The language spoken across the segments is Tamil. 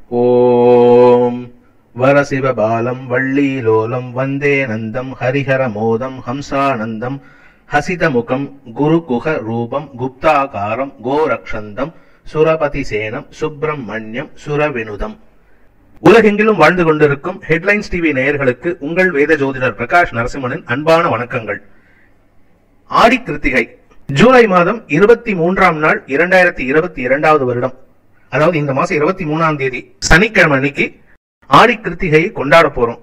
ஓம் வரசிவபாலம் வள்ளீலோலம் வந்தே நந்தம் ஹரிஹரமோதம் ஹம்சானந்தம் ஹசிதமுகம் குருகுஹ ரூபம் குப்தாகாரம் கோரக்ஷந்தம் சுரபதி சேனம் சுப்பிரமணியம் சுரவினுதம் உலகெங்கிலும் வாழ்ந்து கொண்டிருக்கும் ஹெட்லைன்ஸ் டிவி நேயர்களுக்கு உங்கள் வேத ஜோதிடர் பிரகாஷ் நரசிம்மனின் அன்பான வணக்கங்கள் ஆடி கிருத்திகை ஜூலை மாதம் இருபத்தி மூன்றாம் நாள் இரண்டாயிரத்தி இருபத்தி இரண்டாவது வருடம் அதாவது இந்த மாசம் இருபத்தி மூணாம் தேதி சனிக்கிழமை அன்னைக்கு ஆடி கிருத்திகையை கொண்டாட போறோம்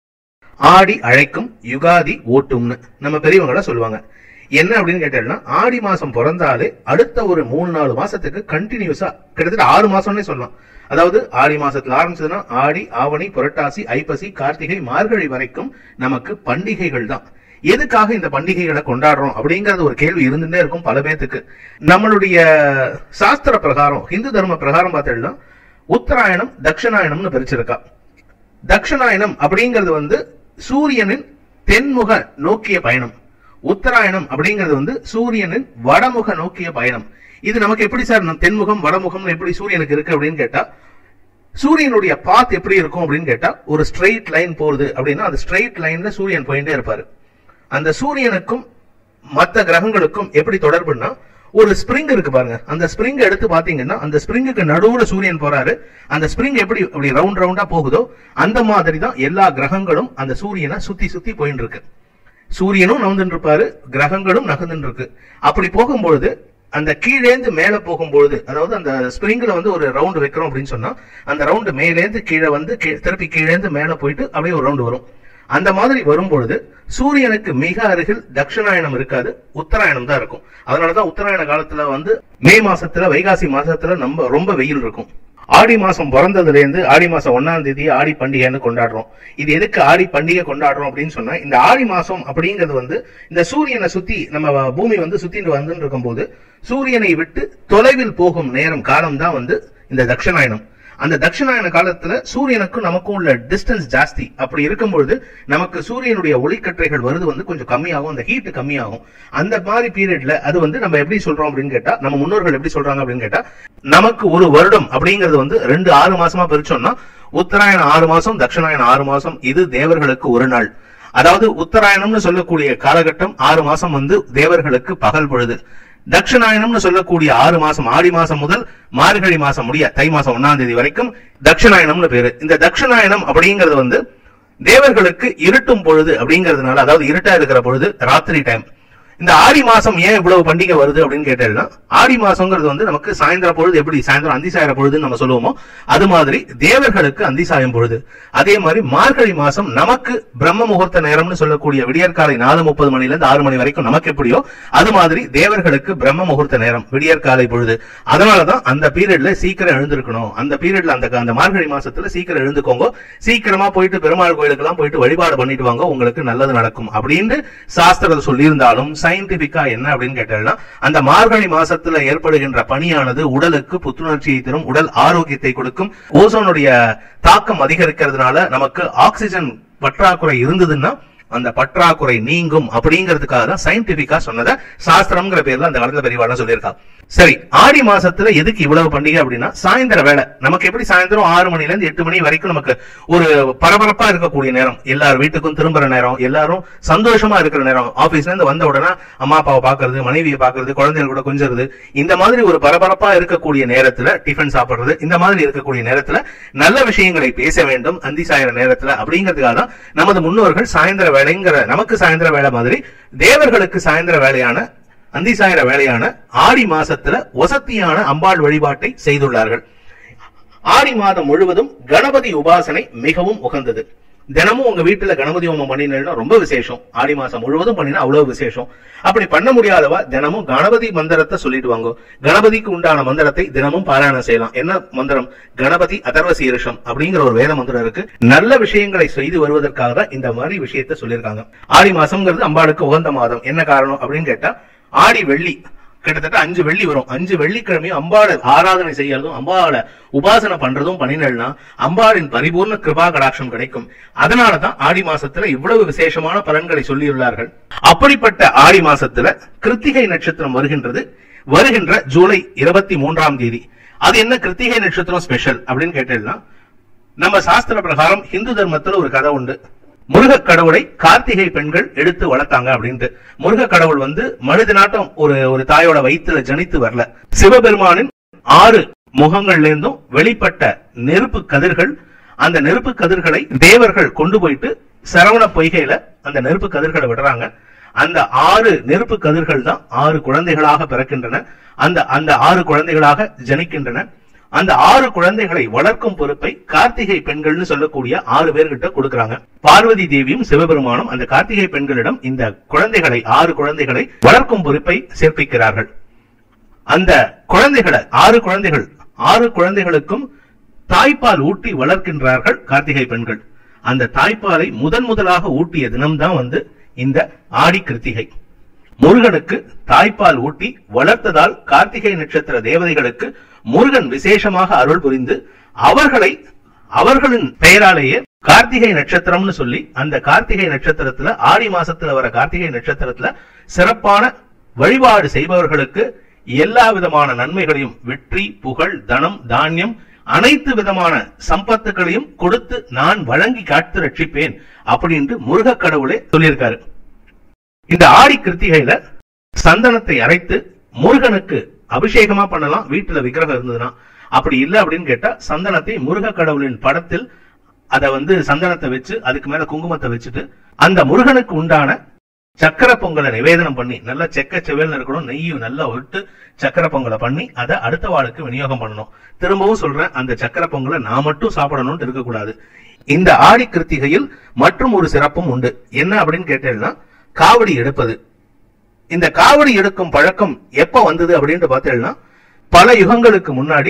ஆடி அழைக்கும் யுகாதி ஓட்டும்னு நம்ம பெரியவங்கள சொல்லுவாங்க என்ன அப்படின்னு கேட்டீங்கன்னா ஆடி மாசம் பிறந்தாலே அடுத்த ஒரு மூணு நாலு மாசத்துக்கு கண்டினியூஸா கிட்டத்தட்ட ஆறு மாசம்னே சொல்லலாம் அதாவது ஆடி மாசத்துல ஆரம்பிச்சதுன்னா ஆடி ஆவணி புரட்டாசி ஐப்பசி கார்த்திகை மார்கழி வரைக்கும் நமக்கு பண்டிகைகள் தான் எதுக்காக இந்த பண்டிகைகளை கொண்டாடுறோம் அப்படிங்கறது ஒரு கேள்வி இருந்துட்டே இருக்கும் பல பேத்துக்கு நம்மளுடைய சாஸ்திர பிரகாரம் ஹிந்து தர்ம பிரகாரம் பார்த்தீங்கன்னா உத்தராயணம் தட்சிணாயணம்னு பிரிச்சிருக்கா தட்சிணாயனம் அப்படிங்கிறது வந்து சூரியனின் தென்முக நோக்கிய பயணம் உத்தராயணம் அப்படிங்கிறது வந்து சூரியனின் வடமுக நோக்கிய பயணம் இது நமக்கு எப்படி சார் நம் தென்முகம் வடமுகம் எப்படி சூரியனுக்கு இருக்கு அப்படின்னு கேட்டா சூரியனுடைய பாத் எப்படி இருக்கும் அப்படின்னு கேட்டா ஒரு ஸ்ட்ரெயிட் லைன் போகுது அப்படின்னா அந்த ஸ்ட்ரெயிட் லைன்ல சூரியன் போயிட்டே இருப்பாரு அந்த சூரியனுக்கும் மற்ற கிரகங்களுக்கும் எப்படி தொடர்புன்னா ஒரு ஸ்ப்ரிங் இருக்கு பாருங்க அந்த ஸ்ப்ரிங் எடுத்து பாத்தீங்கன்னா அந்த ஸ்ப்ரிங்குக்கு நடுவுல சூரியன் போறாரு அந்த ஸ்ப்ரிங் எப்படி அப்படி ரவுண்ட் ரவுண்டா போகுதோ அந்த மாதிரி தான் எல்லா கிரகங்களும் அந்த சூரியனை சுத்தி சுத்தி போயிட்டு இருக்கு சூரியனும் நகர்ந்துட்டு இருப்பாரு கிரகங்களும் நகர்ந்துட்டு இருக்கு அப்படி போகும்பொழுது அந்த கீழேந்து மேல போகும்பொழுது அதாவது அந்த ஸ்ப்ரிங்ல வந்து ஒரு ரவுண்ட் வைக்கிறோம் அப்படின்னு சொன்னா அந்த ரவுண்ட் மேலேந்து கீழே வந்து கீ- திருப்பி கீழேந்து மேல போயிட்டு அப்படியே ஒரு ரவுண்ட் வரும் அந்த மாதிரி வரும்பொழுது சூரியனுக்கு மிக அருகில் தட்சிணாயனம் இருக்காது உத்தராயணம் தான் இருக்கும் அதனாலதான் உத்தராயண காலத்துல வந்து மே மாசத்துல வைகாசி மாசத்துல நம்ம ரொம்ப வெயில் இருக்கும் ஆடி மாசம் பிறந்ததுல இருந்து ஆடி மாசம் ஒன்னாம் தேதி ஆடி பண்டிகைன்னு கொண்டாடுறோம் இது எதுக்கு ஆடி பண்டிகை கொண்டாடுறோம் அப்படின்னு சொன்னா இந்த ஆடி மாசம் அப்படிங்கிறது வந்து இந்த சூரியனை சுத்தி நம்ம பூமி வந்து சுத்திட்டு வந்துட்டு இருக்கும்போது சூரியனை விட்டு தொலைவில் போகும் நேரம் காலம் தான் வந்து இந்த தட்சிணாயனம் அந்த தட்சிணாயன காலத்துல சூரியனுக்கும் நமக்கும் உள்ள டிஸ்டன்ஸ் ஜாஸ்தி அப்படி இருக்கும்பொழுது நமக்கு சூரியனுடைய ஒளிக்கற்றைகள் வருது வந்து கொஞ்சம் கம்மியாகும் அந்த ஹீட் கம்மியாகும் அந்த மாதிரி பீரியட்ல அது வந்து நம்ம எப்படி சொல்றோம் அப்படின்னு கேட்டா நம்ம முன்னோர்கள் எப்படி சொல்றாங்க அப்படின்னு கேட்டா நமக்கு ஒரு வருடம் அப்படிங்கிறது வந்து ரெண்டு ஆறு மாசமா பிரிச்சோம்னா உத்தராயணம் ஆறு மாசம் தட்சிணாயனம் ஆறு மாசம் இது தேவர்களுக்கு ஒரு நாள் அதாவது உத்தராயணம்னு சொல்லக்கூடிய காலகட்டம் ஆறு மாசம் வந்து தேவர்களுக்கு பகல் பொழுது தட்சிணாயனம்னு சொல்லக்கூடிய ஆறு மாசம் ஆடி மாசம் முதல் மார்கழி மாசம் முடிய தை மாசம் ஒன்னாம் தேதி வரைக்கும் தட்சிணாயனம்னு பேரு இந்த தட்சிணாயனம் அப்படிங்கிறது வந்து தேவர்களுக்கு இருட்டும் பொழுது அப்படிங்கிறதுனால அதாவது இருட்டா இருக்கிற பொழுது ராத்திரி டைம் இந்த ஆடி மாசம் ஏன் இவ்வளவு பண்டிகை வருது அப்படின்னு கேட்டீங்கன்னா ஆடி மாசங்கிறது வந்து நமக்கு சாயந்தர பொழுது எப்படி சாயந்தரம் அந்தி சாயிர பொழுதுன்னு நம்ம சொல்லுவோமோ அது மாதிரி தேவர்களுக்கு அந்தி சாயம் பொழுது அதே மாதிரி மார்கழி மாசம் நமக்கு பிரம்ம முகூர்த்த நேரம்னு சொல்லக்கூடிய விடியற்காலை நாலு முப்பது மணில இருந்து ஆறு மணி வரைக்கும் நமக்கு எப்படியோ அது மாதிரி தேவர்களுக்கு பிரம்ம முகூர்த்த நேரம் விடியற்காலை பொழுது அதனாலதான் அந்த பீரியட்ல சீக்கிரம் எழுந்திருக்கணும் அந்த பீரியட்ல அந்த அந்த மார்கழி மாசத்துல சீக்கிரம் எழுந்துக்கோங்க சீக்கிரமா போயிட்டு பெருமாள் கோயிலுக்கெல்லாம் போயிட்டு வழிபாடு பண்ணிட்டு வாங்க உங்களுக்கு நல்லது நடக்கும் அப்படின்னு சாஸ்திரத்தை சொல்லியிருந்தாலும் சயின்டிபிக்கா என்ன அப்படின்னு கேட்டீங்கன்னா அந்த மார்கழி மாசத்துல ஏற்படுகின்ற பணியானது உடலுக்கு புத்துணர்ச்சியை தரும் உடல் ஆரோக்கியத்தை கொடுக்கும் ஓசோனுடைய தாக்கம் அதிகரிக்கிறதுனால நமக்கு ஆக்சிஜன் பற்றாக்குறை இருந்ததுன்னா அந்த பற்றாக்குறை நீங்கும் அப்படிங்கிறதுக்காக தான் சயின்டிபிக்கா சொன்னதை சாஸ்திரம்ங்கிற பேர்ல அந்த காலத்துல பெரியவாளா சொல்லியிருக்கா சரி ஆடி மாசத்துல எதுக்கு இவ்வளவு பண்டிகை அப்படின்னா சாயந்தர வேலை நமக்கு எப்படி சாயந்தரம் ஆறு மணில இருந்து எட்டு மணி வரைக்கும் நமக்கு ஒரு பரபரப்பா இருக்கக்கூடிய நேரம் எல்லார் வீட்டுக்கும் திரும்புற நேரம் எல்லாரும் சந்தோஷமா இருக்கிற நேரம் ஆபீஸ்ல இருந்து வந்த உடனே அம்மா அப்பாவை பாக்குறது மனைவியை பாக்குறது குழந்தைகள் கூட கொஞ்சிறது இந்த மாதிரி ஒரு பரபரப்பா இருக்கக்கூடிய நேரத்துல டிஃபன் சாப்பிடுறது இந்த மாதிரி இருக்கக்கூடிய நேரத்துல நல்ல விஷயங்களை பேச வேண்டும் அந்தி சாயிர நேரத்துல அப்படிங்கிறதுக்காக தான் நமது முன்னோர்கள் சாயந்தர வேலைங்கிற நமக்கு சாயந்தர வேலை மாதிரி தேவர்களுக்கு சாயந்தர வேலையான அந்தி சாயிர வேலையான ஆடி மாசத்துல வசத்தியான அம்பாள் வழிபாட்டை செய்துள்ளார்கள் ஆடி மாதம் முழுவதும் கணபதி உபாசனை மிகவும் உகந்தது தினமும் உங்க வீட்டுல கணபதி ஹோமம் பண்ணினா ரொம்ப விசேஷம் ஆடி மாசம் முழுவதும் பண்ணினா அவ்வளவு விசேஷம் அப்படி பண்ண முடியாதவா தினமும் கணபதி மந்திரத்தை சொல்லிட்டு வாங்க கணபதிக்கு உண்டான மந்திரத்தை தினமும் பாராயணம் செய்யலாம் என்ன மந்திரம் கணபதி அதர்வ சீரிஷம் அப்படிங்கிற ஒரு வேத மந்திரம் இருக்கு நல்ல விஷயங்களை செய்து வருவதற்காக தான் இந்த மாதிரி விஷயத்தை சொல்லியிருக்காங்க ஆடி மாசம்ங்கிறது அம்பாளுக்கு உகந்த மாதம் என்ன காரணம் அப்படின்னு கேட்டா ஆடி வெள்ளி கிட்டத்தட்ட அஞ்சு வெள்ளி வரும் அஞ்சு வெள்ளிக்கிழமையும் அம்பாளை ஆராதனை செய்யறதும் அம்பாளை உபாசனை பண்றதும் பண்ணினா அம்பாளின் பரிபூர்ண கிருபா கடாட்சம் கிடைக்கும் அதனாலதான் ஆடி மாசத்துல இவ்வளவு விசேஷமான பலன்களை சொல்லியுள்ளார்கள் அப்படிப்பட்ட ஆடி மாசத்துல கிருத்திகை நட்சத்திரம் வருகின்றது வருகின்ற ஜூலை இருபத்தி மூன்றாம் தேதி அது என்ன கிருத்திகை நட்சத்திரம் ஸ்பெஷல் அப்படின்னு கேட்டீங்கன்னா நம்ம சாஸ்திர பிரகாரம் இந்து தர்மத்துல ஒரு கதை உண்டு முருகக் கடவுளை கார்த்திகை பெண்கள் எடுத்து வளர்த்தாங்க அப்படின்ட்டு முருகக் கடவுள் வந்து மனித நாட்டம் ஒரு ஒரு தாயோட வயிற்றுல ஜனித்து வரல சிவபெருமானின் ஆறு முகங்கள்ல இருந்தும் வெளிப்பட்ட நெருப்பு கதிர்கள் அந்த நெருப்பு கதிர்களை தேவர்கள் கொண்டு போயிட்டு சரவண பொய்கையில அந்த நெருப்பு கதிர்களை விடுறாங்க அந்த ஆறு நெருப்பு கதிர்கள் தான் ஆறு குழந்தைகளாக பிறக்கின்றன அந்த அந்த ஆறு குழந்தைகளாக ஜனிக்கின்றன அந்த ஆறு குழந்தைகளை வளர்க்கும் பொறுப்பை கார்த்திகை பெண்கள்னு சொல்லக்கூடிய ஆறு பேர்கிட்ட கொடுக்கறாங்க பார்வதி தேவியும் சிவபெருமானும் அந்த கார்த்திகை பெண்களிடம் இந்த குழந்தைகளை ஆறு குழந்தைகளை வளர்க்கும் பொறுப்பை சேர்ப்பிக்கிறார்கள் அந்த குழந்தைகளை ஆறு குழந்தைகள் ஆறு குழந்தைகளுக்கும் தாய்ப்பால் ஊட்டி வளர்க்கின்றார்கள் கார்த்திகை பெண்கள் அந்த தாய்ப்பாலை முதன் முதலாக ஊட்டிய தினம்தான் வந்து இந்த ஆடி கிருத்திகை முருகனுக்கு தாய்ப்பால் ஊட்டி வளர்த்ததால் கார்த்திகை நட்சத்திர தேவதைகளுக்கு முருகன் விசேஷமாக அருள் புரிந்து அவர்களை அவர்களின் பெயராலேயே கார்த்திகை நட்சத்திரம்னு சொல்லி அந்த கார்த்திகை நட்சத்திரத்துல ஆடி மாசத்துல வர கார்த்திகை நட்சத்திரத்துல சிறப்பான வழிபாடு செய்பவர்களுக்கு எல்லா விதமான நன்மைகளையும் வெற்றி புகழ் தனம் தானியம் அனைத்து விதமான சம்பத்துகளையும் கொடுத்து நான் வழங்கி காத்து ரட்சிப்பேன் அப்படின்ட்டு முருகக் கடவுளே சொல்லியிருக்காரு இந்த ஆடி கிருத்திகையில சந்தனத்தை அரைத்து முருகனுக்கு அபிஷேகமா பண்ணலாம் வீட்டுல விக்கிரகம் இருந்ததுன்னா அப்படி இல்ல அப்படின்னு கேட்டா சந்தனத்தை முருக கடவுளின் படத்தில் அத வந்து சந்தனத்தை வச்சு அதுக்கு மேல குங்குமத்தை வச்சுட்டு அந்த முருகனுக்கு உண்டான சக்கரை பொங்கலை நிவேதனம் பண்ணி நல்லா செக்க செவேல்னு இருக்கணும் நெய்யும் நல்லா விட்டு சக்கரை பொங்கலை பண்ணி அதை அடுத்த வாளுக்கு விநியோகம் பண்ணணும் திரும்பவும் சொல்றேன் அந்த சக்கரை பொங்கலை நான் மட்டும் சாப்பிடணும்னு இருக்கக்கூடாது இந்த ஆடி கிருத்திகையில் மற்றும் ஒரு சிறப்பும் உண்டு என்ன அப்படின்னு கேட்டேன்னா காவடி எடுப்பது இந்த காவடி எடுக்கும் பழக்கம் எப்ப வந்தது அப்படின்னு பார்த்தீங்கன்னா பல யுகங்களுக்கு முன்னாடி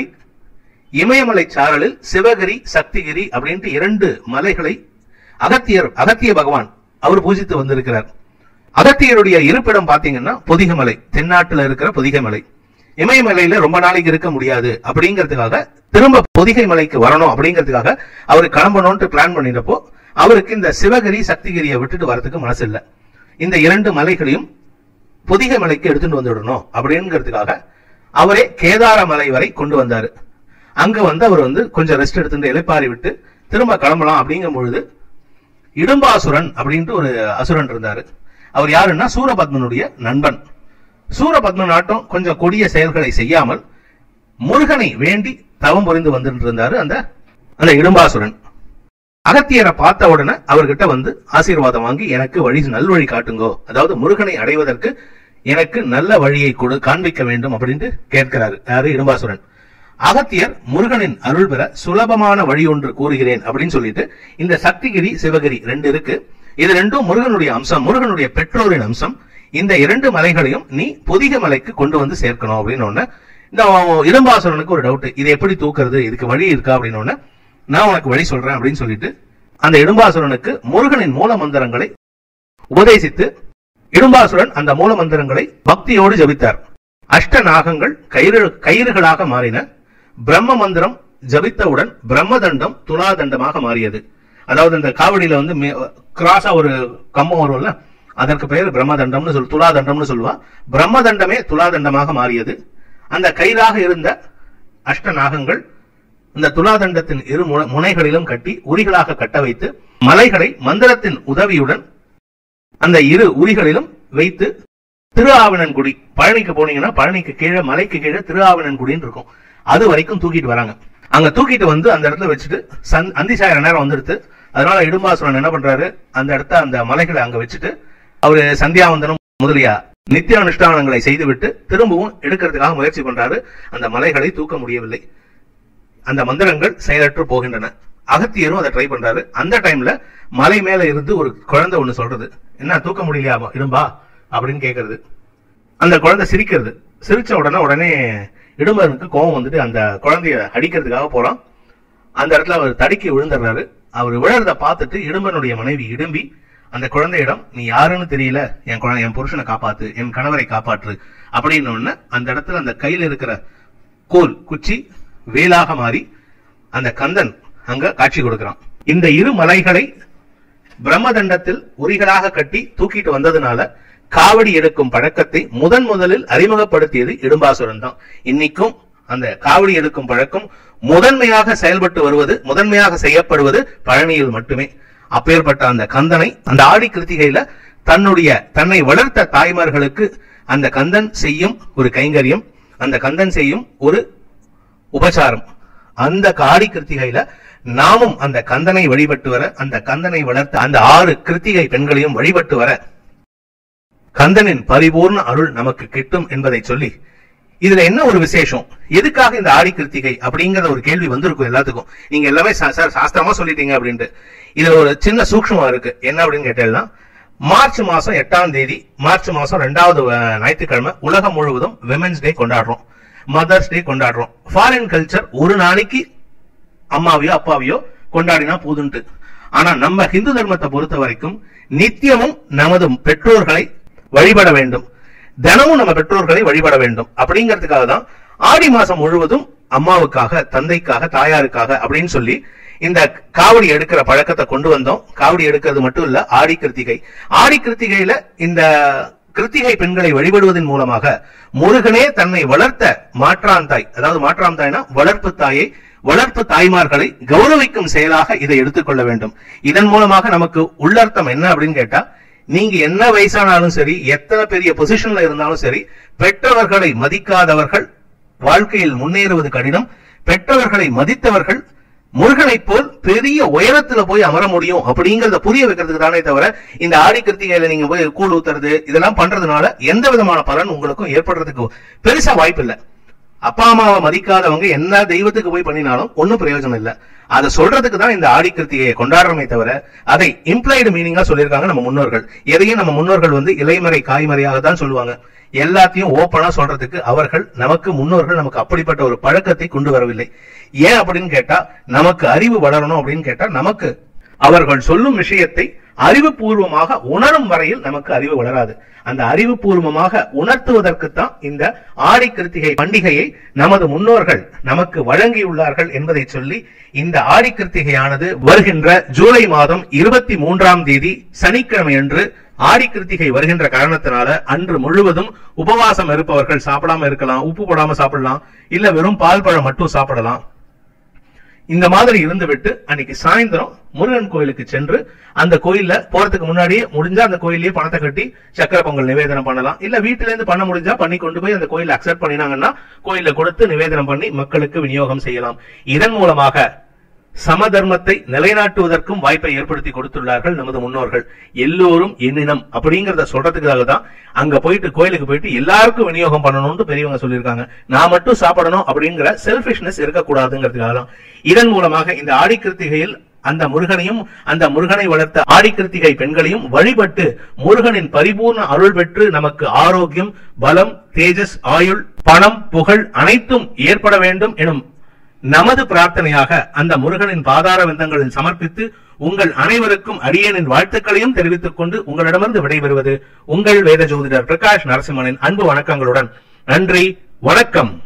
இமயமலை சாரலில் சிவகிரி சக்திகிரி அப்படின்ட்டு இரண்டு மலைகளை அகத்தியர் அகத்திய பகவான் அவர் பூஜித்து வந்திருக்கிறார் அகத்தியருடைய இருப்பிடம் பாத்தீங்கன்னா பொதிகமலை தென்னாட்டுல இருக்கிற பொதிகை மலை இமயமலையில ரொம்ப நாளைக்கு இருக்க முடியாது அப்படிங்கிறதுக்காக திரும்ப பொதிகை மலைக்கு வரணும் அப்படிங்கிறதுக்காக அவர் கிளம்பணும்னு பிளான் பண்ணிட்டப்போ அவருக்கு இந்த சிவகிரி சக்திகிரியை விட்டுட்டு வரதுக்கு மனசு இல்ல இந்த இரண்டு மலைகளையும் பொதிகை மலைக்கு எடுத்துட்டு வந்துடணும் அப்படிங்கிறதுக்காக அவரே கேதார மலை வரை கொண்டு வந்தாரு அங்க வந்து அவர் வந்து கொஞ்சம் ரெஸ்ட் எடுத்துட்டு இலைப்பாரி விட்டு திரும்ப கிளம்பலாம் அப்படிங்கும் பொழுது இடும்பாசுரன் அப்படின்ட்டு ஒரு அசுரன் இருந்தாரு அவர் யாருன்னா சூரபத்மனுடைய நண்பன் சூரபத்மன் ஆட்டம் கொஞ்சம் கொடிய செயல்களை செய்யாமல் முருகனை வேண்டி தவம் புரிந்து வந்துட்டு இருந்தாரு அந்த அந்த இடும்பாசுரன் அகத்தியரை பார்த்த உடனே அவர்கிட்ட வந்து ஆசீர்வாதம் வாங்கி எனக்கு வழி நல்வழி காட்டுங்கோ அதாவது முருகனை அடைவதற்கு எனக்கு நல்ல வழியை கொடு காண்பிக்க வேண்டும் அப்படின்ட்டு கேட்கிறாரு யாரு இடும்பாசுரன் அகத்தியர் முருகனின் அருள் பெற சுலபமான வழி ஒன்று கூறுகிறேன் அப்படின்னு சொல்லிட்டு இந்த சக்திகிரி சிவகிரி ரெண்டு இருக்கு இது ரெண்டும் முருகனுடைய அம்சம் முருகனுடைய பெற்றோரின் அம்சம் இந்த இரண்டு மலைகளையும் நீ பொதிக மலைக்கு கொண்டு வந்து சேர்க்கணும் அப்படின்னு ஒண்ணு இந்த இடும்பாசுரனுக்கு ஒரு டவுட் இது எப்படி தூக்குறது இதுக்கு வழி இருக்கா அப்படின்னு ஒண்ணு நான் உனக்கு வழி சொல்றேன் அப்படின்னு சொல்லிட்டு அந்த இடும்பாசுரனுக்கு முருகனின் மூல மந்திரங்களை உபதேசித்து இடும்பாசுரன் அந்த மூல மந்திரங்களை பக்தியோடு ஜபித்தார் அஷ்ட நாகங்கள் கயிறு கயிறுகளாக மாறின பிரம்ம மந்திரம் ஜபித்தவுடன் பிரம்மதண்டம் துலாதண்டமாக மாறியது அதாவது இந்த காவடியில வந்து கிராஸா ஒரு கம்பம் வரும்ல அதற்கு பெயர் பிரம்மதண்டம்னு சொல் துலாதண்டம்னு சொல்லுவா பிரம்மதண்டமே துலாதண்டமாக மாறியது அந்த கயிறாக இருந்த அஷ்ட நாகங்கள் இந்த துலாதண்டத்தின் இரு முனை- முனைகளிலும் கட்டி உரிகளாக கட்ட வைத்து மலைகளை மந்திரத்தின் உதவியுடன் அந்த இரு உரிகளிலும் வைத்து திரு ஆவணன்குடி பழனிக்கு போனீங்கன்னா பழனிக்கு கீழே மலைக்கு கீழே திரு ஆவணன்குடின்னு இருக்கும் அது வரைக்கும் தூக்கிட்டு வராங்க அங்க தூக்கிட்டு வந்து அந்த இடத்துல வச்சுட்டு சந் அந்திசாயிர நேரம் வந்துடுது அதனால இடும்பாசுரன் என்ன பண்றாரு அந்த இடத்த அந்த மலைகளை அங்க வச்சுட்டு அவரு சந்தியாவந்தனம் முதலிய நித்திய அனுஷ்டானங்களை செய்துவிட்டு திரும்பவும் எடுக்கிறதுக்காக முயற்சி பண்றாரு அந்த மலைகளை தூக்க முடியவில்லை அந்த மந்திரங்கள் செயலற்று போகின்றன அகத்தியரும் அதை ட்ரை பண்றாரு அந்த டைம்ல மலை மேல இருந்து ஒரு குழந்தை ஒண்ணு சொல்றது என்ன தூக்க முடியலையா இடும்பா அப்படின்னு கேக்குறது அந்த குழந்தை சிரிக்கிறது சிரிச்ச உடனே உடனே இடும்பனுக்கு கோபம் வந்துட்டு அந்த குழந்தைய அடிக்கிறதுக்காக போறான் அந்த இடத்துல அவர் தடுக்கி விழுந்துடுறாரு அவர் விழறத பார்த்துட்டு இடும்பனுடைய மனைவி இடும்பி அந்த குழந்தையிடம் நீ யாருன்னு தெரியல என் குழந்தை என் புருஷனை காப்பாத்து என் கணவரை காப்பாற்று அப்படின்னு உடனே அந்த இடத்துல அந்த கையில இருக்கிற கோல் குச்சி வேலாக மாறி அந்த கந்தன் அங்க காட்சி கொடுக்கிறான் இந்த இரு மலைகளை பிரம்மதண்டத்தில் உரிகளாக கட்டி தூக்கிட்டு வந்ததுனால காவடி எடுக்கும் பழக்கத்தை முதன் முதலில் அறிமுகப்படுத்தியது இடும்பாசுரன் தான் இன்னைக்கும் அந்த காவடி எடுக்கும் பழக்கம் முதன்மையாக செயல்பட்டு வருவது முதன்மையாக செய்யப்படுவது பழனியில் மட்டுமே அப்பேற்பட்ட அந்த கந்தனை அந்த ஆடி கிருத்திகையில தன்னுடைய தன்னை வளர்த்த தாய்மார்களுக்கு அந்த கந்தன் செய்யும் ஒரு கைங்கரியம் அந்த கந்தன் செய்யும் ஒரு உபசாரம் அந்த காடி கிருத்திகையில நாமும் அந்த கந்தனை வழிபட்டு வர அந்த கந்தனை வளர்த்த அந்த ஆறு கிருத்திகை பெண்களையும் வழிபட்டு வர கந்தனின் பரிபூர்ண அருள் நமக்கு கிட்டும் என்பதை சொல்லி இதுல என்ன ஒரு விசேஷம் எதுக்காக இந்த ஆடி கிருத்திகை அப்படிங்கிற ஒரு கேள்வி வந்திருக்கும் எல்லாத்துக்கும் நீங்க எல்லாமே சா- சார் சாஸ்திரமா சொல்லிட்டீங்க அப்படின்ட்டு இதுல ஒரு சின்ன சூக்ஷ்மம் இருக்கு என்ன அப்படின்னு கேட்டீங்கன்னா மார்ச் மாசம் எட்டாம் தேதி மார்ச் மாசம் ரெண்டாவது அஹ், ஞாயிற்றுக்கிழமை உலகம் முழுவதும் விமென்ஸ் டே கொண்டாடுறோம் மதர்ஸ் டே கொண்டாடுறோம் ஃபாரின் கல்ச்சர் ஒரு நாளைக்கு அம்மாவையோ அப்பாவையோ கொண்டாடினா போதுன்ட்டு ஆனா நம்ம ஹிந்து தர்மத்தை பொறுத்த வரைக்கும் நித்தியமும் நமது பெற்றோர்களை வழிபட வேண்டும் தினமும் நம்ம பெற்றோர்களை வழிபட வேண்டும் அப்படிங்கிறதுக்காக தான் ஆடி மாசம் முழுவதும் அம்மாவுக்காக தந்தைக்காக தாயாருக்காக அப்படின்னு சொல்லி இந்த காவடி எடுக்கிற பழக்கத்தை கொண்டு வந்தோம் காவடி எடுக்கிறது மட்டும் இல்ல ஆடி கிருத்திகை ஆடி கிருத்திகையில இந்த கிருத்திகை பெண்களை வழிபடுவதன் மூலமாக முருகனே தன்னை வளர்த்த மாற்றான் தாய் அதாவது மாற்றான் தாய்னா வளர்ப்பு தாயை வளர்ப்பு தாய்மார்களை கௌரவிக்கும் செயலாக இதை எடுத்துக்கொள்ள வேண்டும் இதன் மூலமாக நமக்கு உள்ளர்த்தம் என்ன அப்படின்னு கேட்டா நீங்க என்ன வயசானாலும் சரி எத்தனை பெரிய பொசிஷன்ல இருந்தாலும் சரி பெற்றவர்களை மதிக்காதவர்கள் வாழ்க்கையில் முன்னேறுவது கடினம் பெற்றவர்களை மதித்தவர்கள் முருகனைப் போல் பெரிய உயரத்துல போய் அமர முடியும் அப்படிங்கறத புரிய வைக்கிறதுக்கு தானே தவிர இந்த ஆடி கிருத்திகையில நீங்க போய் கூழ் ஊத்துறது இதெல்லாம் பண்றதுனால எந்த விதமான பலன் உங்களுக்கும் ஏற்படுறதுக்கு பெருசா வாய்ப்பு இல்ல அப்பா அம்மாவை மதிக்காதவங்க என்ன தெய்வத்துக்கு போய் பண்ணினாலும் ஒண்ணும் பிரயோஜனம் இல்ல அதை சொல்றதுக்கு தான் இந்த ஆடி கிருத்திகையை கொண்டாடுறமே தவிர அதை இம்ப்ளைடு மீனிங்கா சொல்லியிருக்காங்க நம்ம முன்னோர்கள் எதையும் நம்ம முன்னோர்கள் வந்து இலைமறை காய்மறையாக தான் சொல்லுவாங்க எல்லாத்தையும் ஓப்பனா சொல்றதுக்கு அவர்கள் நமக்கு முன்னோர்கள் நமக்கு அப்படிப்பட்ட ஒரு பழக்கத்தை கொண்டு வரவில்லை ஏன் அப்படின்னு கேட்டா நமக்கு அறிவு வளரணும் அப்படின்னு கேட்டா நமக்கு அவர்கள் சொல்லும் விஷயத்தை அறிவுபூர்வமாக உணரும் வரையில் நமக்கு அறிவு வளராது அந்த அறிவுபூர்வமாக உணர்த்துவதற்குத்தான் இந்த ஆடி கிருத்திகை பண்டிகையை நமது முன்னோர்கள் நமக்கு வழங்கியுள்ளார்கள் என்பதை சொல்லி இந்த ஆடி கிருத்திகையானது வருகின்ற ஜூலை மாதம் இருபத்தி மூன்றாம் தேதி சனிக்கிழமை அன்று ஆடி கிருத்திகை வருகின்ற காரணத்தினால அன்று முழுவதும் உபவாசம் இருப்பவர்கள் சாப்பிடாம இருக்கலாம் உப்பு போடாம சாப்பிடலாம் இல்ல வெறும் பால் பழம் மட்டும் சாப்பிடலாம் இந்த மாதிரி இருந்துவிட்டு அன்னைக்கு சாயந்தரம் முருகன் கோயிலுக்கு சென்று அந்த கோயில்ல போறதுக்கு முன்னாடியே முடிஞ்சா அந்த கோயிலே பணத்தை கட்டி சக்கரை பொங்கல் நிவேதனம் பண்ணலாம் இல்ல வீட்டுல இருந்து பண்ண முடிஞ்சா பண்ணி கொண்டு போய் அந்த கோயில அக்செப்ட் பண்ணினாங்கன்னா கோயில்ல கொடுத்து நிவேதனம் பண்ணி மக்களுக்கு விநியோகம் செய்யலாம் இதன் மூலமாக சமதர்மத்தை நிலைநாட்டுவதற்கும் வாய்ப்பை ஏற்படுத்தி கொடுத்துள்ளார்கள் நமது முன்னோர்கள் எல்லோரும் என்னினம் அப்படிங்கறத சொல்றதுக்காக தான் அங்க போயிட்டு கோயிலுக்கு போயிட்டு எல்லாருக்கும் விநியோகம் பண்ணணும்னு பெரியவங்க சொல்லியிருக்காங்க நான் மட்டும் சாப்பிடணும் அப்படிங்கிற செல்பிஷ்னஸ் இருக்கக்கூடாதுங்கிறதுக்காக தான் இதன் மூலமாக இந்த ஆடி கிருத்திகையில் அந்த முருகனையும் அந்த முருகனை வளர்த்த ஆடி கிருத்திகை பெண்களையும் வழிபட்டு முருகனின் பரிபூர்ண அருள் பெற்று நமக்கு ஆரோக்கியம் பலம் தேஜஸ் ஆயுள் பணம் புகழ் அனைத்தும் ஏற்பட வேண்டும் எனும் நமது பிரார்த்தனையாக அந்த முருகனின் பாதார விந்தங்களில் சமர்ப்பித்து உங்கள் அனைவருக்கும் அடியனின் வாழ்த்துக்களையும் தெரிவித்துக் கொண்டு உங்களிடமிருந்து விடைபெறுவது உங்கள் வேத ஜோதிடர் பிரகாஷ் நரசிம்மனின் அன்பு வணக்கங்களுடன் நன்றி வணக்கம்